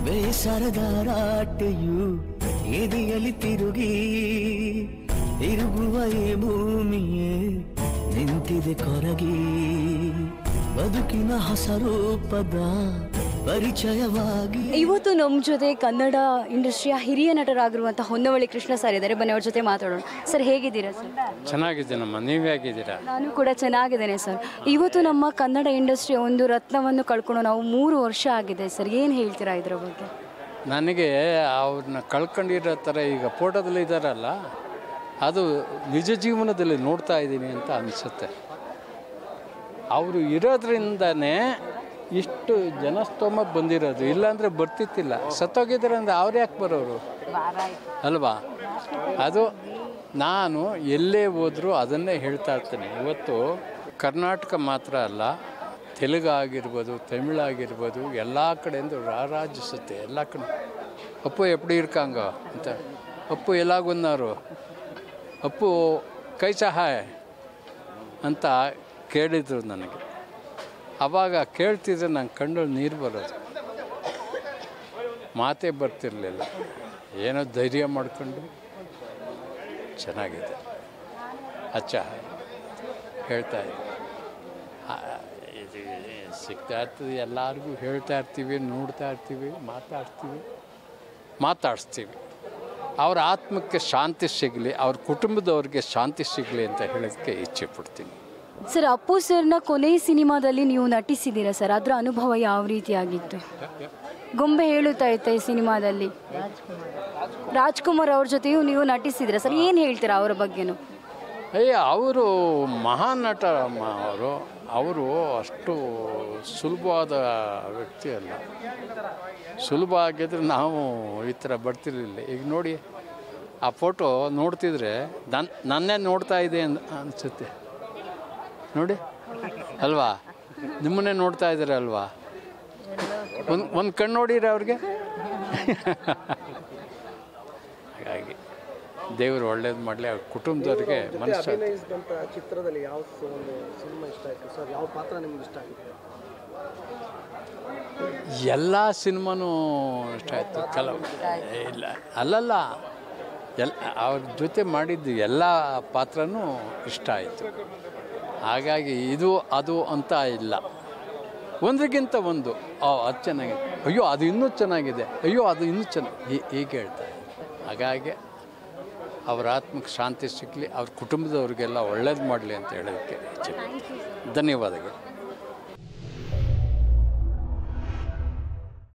ಬೇಸರದ ರಾಟೆಯು ಎದೆಯಲ್ಲಿ ತಿರುಗಿ ತಿರುಗುವ ಈ ಭೂಮಿಯೇ ನಿಂತಿದೆ ಕೊರಗಿ ಬದುಕಿನ ಹೊಸ ರೂಪದ ಪರಿಚಯವಾಗಿ ಇವತ್ತು ನಮ್ಮ ಜೊತೆ ಕನ್ನಡ ಇಂಡಸ್ಟ್ರಿಯ ಹಿರಿಯ ನಟರಾಗಿರುವಂಥ ಹೊನ್ನವಳ್ಳಿ ಕೃಷ್ಣ ಸರ್ ಇದ್ದಾರೆ ಬನ್ನಿ ಅವ್ರ ಜೊತೆ ಮಾತಾಡೋಣ ಸರ್ ಹೇಗಿದ್ದೀರಾ ಸರ್ ಚೆನ್ನಾಗಿದ್ದೀನಮ್ಮ ನೀವು ಹೇಗಿದ್ದೀರಾ ನಾನು ಕೂಡ ಚೆನ್ನಾಗಿದ್ದೇನೆ ಸರ್ ಇವತ್ತು ನಮ್ಮ ಕನ್ನಡ ಇಂಡಸ್ಟ್ರಿಯ ಒಂದು ರತ್ನವನ್ನು ಕಳ್ಕೊಂಡು ನಾವು ಮೂರು ವರ್ಷ ಆಗಿದೆ ಸರ್ ಏನು ಹೇಳ್ತೀರಾ ಇದರ ಬಗ್ಗೆ ನನಗೆ ಅವ್ರನ್ನ ಕಳ್ಕೊಂಡಿರೋ ಥರ ಈಗ ಫೋಟೋದಲ್ಲಿ ಇದ್ದಾರಲ್ಲ ಅದು ನಿಜ ಜೀವನದಲ್ಲಿ ನೋಡ್ತಾ ಇದ್ದೀನಿ ಅಂತ ಅನಿಸುತ್ತೆ ಅವರು ಇರೋದ್ರಿಂದನೇ ಇಷ್ಟು ಜನಸ್ತೋಮ ಬಂದಿರೋದು ಇಲ್ಲಾಂದರೆ ಬರ್ತಿತ್ತಿಲ್ಲ ಸತ್ತೋಗಿದ್ದಾರೆ ಅಂದರೆ ಅವ್ರು ಯಾಕೆ ಬರೋರು ಅಲ್ವಾ ಅದು ನಾನು ಎಲ್ಲೇ ಹೋದರೂ ಅದನ್ನೇ ಹೇಳ್ತಾ ಇರ್ತೀನಿ ಇವತ್ತು ಕರ್ನಾಟಕ ಮಾತ್ರ ಅಲ್ಲ ತೆಲುಗು ಆಗಿರ್ಬೋದು ತಮಿಳು ಆಗಿರ್ಬೋದು ಎಲ್ಲ ಕಡೆಯಿಂದ ರಾರಾಜಿಸುತ್ತೆ ಎಲ್ಲ ಕಡೆ ಅಪ್ಪು ಎಪ್ಪಡಿ ಇರ್ಕಾಂಗ ಅಂತ ಅಪ್ಪು ಎಲ್ಲಾಗುన్నారు ಅಪ್ಪು ಕೈ ಸಹಾಯ ಅಂತ ಕೇಳಿದರು ನನಗೆ ಆವಾಗ ಕೇಳ್ತಿದ್ರೆ ನಂಗೆ ಕಣ್ಣಲ್ಲಿ ನೀರು ಬರೋದು ಮಾತೇ ಬರ್ತಿರಲಿಲ್ಲ ಏನೋ ಧೈರ್ಯ ಮಾಡಿಕೊಂಡು ಚೆನ್ನಾಗಿದೆ ಅಚ್ಚ ಹೇಳ್ತಾ ಇದ್ದೆ ಆ, ಇದು ಸಿಗ್ತಾ ಇರ್ತದೆ ಎಲ್ಲರಿಗೂ ಹೇಳ್ತಾ ಇರ್ತೀವಿ ನೋಡ್ತಾ ಇರ್ತೀವಿ ಮಾತಾಡ್ತೀವಿ ಮಾತಾಡಿಸ್ತೀವಿ ಅವ್ರ ಆತ್ಮಕ್ಕೆ ಶಾಂತಿ ಸಿಗಲಿ ಅವ್ರ ಕುಟುಂಬದವ್ರಿಗೆ ಶಾಂತಿ ಸಿಗಲಿ ಅಂತ ಹೇಳೋಕ್ಕೆ ಇಚ್ಛೆ ಪಡ್ತೀನಿ ಸರ್ ಅಪ್ಪು ಸರ್ನ ಕೊನೆ ಸಿನಿಮಾದಲ್ಲಿ ನೀವು ನಟಿಸಿದ್ದೀರಾ ಸರ್ ಅದರ ಅನುಭವ ಯಾವ ರೀತಿಯಾಗಿತ್ತು ಗೊಂಬೆ ಹೇಳುತ್ತಾ ಇತ್ತ ಈ ಸಿನಿಮಾದಲ್ಲಿ ರಾಜ್ಕುಮಾರ್ ಅವ್ರ ಜೊತೆಯೂ ನೀವು ನಟಿಸಿದ್ದೀರಾ ಸರ್ ಏನು ಹೇಳ್ತೀರಾ ಅವರ ಬಗ್ಗೆನೂ ಅಯ್ಯ ಅವರು ಮಹಾನ್ ನಟ ಅಮ್ಮ ಅವರು ಅವರು ಅಷ್ಟು ಸುಲಭವಾದ ವ್ಯಕ್ತಿ ಅಲ್ಲ ಸುಲಭ ಆಗಿದ್ರೆ ನಾವು ಈ ಥರ ಬರ್ತಿರ್ಲಿಲ್ಲ ಈಗ ನೋಡಿ ಆ ಫೋಟೋ ನೋಡ್ತಿದ್ರೆ ನನ್ನ ನನ್ನೇ ನೋಡ್ತಾ ಇದೆ ಅನ್ ಅನಿಸುತ್ತೆ ನೋಡಿ ಅಲ್ವಾ ನಿಮ್ಮನ್ನೇ ನೋಡ್ತಾ ಇದ್ದಾರೆ ಅಲ್ವಾ ಒಂದು ಒಂದು ಕಣ್ಣು ನೋಡಿರಿ ಅವ್ರಿಗೆ ಹಾಗಾಗಿ ದೇವರು ಒಳ್ಳೇದು ಮಾಡಲಿ ಅವ್ರ ಕುಟುಂಬದವ್ರಿಗೆ ಮನಸ್ಸು ಅಭಿನಯಿಸಿದಂಥ ಚಿತ್ರದಲ್ಲಿ ಯಾವ ಸ- ಒಂದು ಸಿನಿಮಾ ಇಷ್ಟ ಆಯಿತು ಸರ್ ಯಾವ ಪಾತ್ರ ನಿಮ್ಗೆ ಇಷ್ಟ ಆಗಿದೆ ಎಲ್ಲ ಸಿನಿಮಾನೂ ಇಷ್ಟ ಆಯಿತು ಕೆಲವು ಇಲ್ಲ ಅಲ್ಲಲ್ಲ ಎಲ್ ಅವ್ರ ಜೊತೆ ಮಾಡಿದ್ದು ಎಲ್ಲ ಪಾತ್ರನೂ ಇಷ್ಟ ಆಯಿತು ಹಾಗಾಗಿ ಇದು ಅದು ಅಂತ ಇಲ್ಲ ಒಂದ್ರಿಗಿಂತ ಒಂದು ಆ, ಅದು ಚೆನ್ನಾಗಿದೆ ಅಯ್ಯೋ ಅದು ಇನ್ನೂ ಚೆನ್ನಾಗಿದೆ ಅಯ್ಯೋ ಅದು ಇನ್ನೂ ಚೆನ್ನಾಗಿ ಹೀಗೆ ಹೇಳ್ತಾರೆ ಹಾಗಾಗಿ ಅವ್ರ ಆತ್ಮಕ್ಕೆ ಶಾಂತಿ ಸಿಗಲಿ ಅವ್ರ ಕುಟುಂಬದವ್ರಿಗೆಲ್ಲ ಒಳ್ಳೇದು ಮಾಡಲಿ ಅಂತ ಹೇಳೋದಕ್ಕೆ ಇಚ್ಛೆ ಧನ್ಯವಾದಗಳು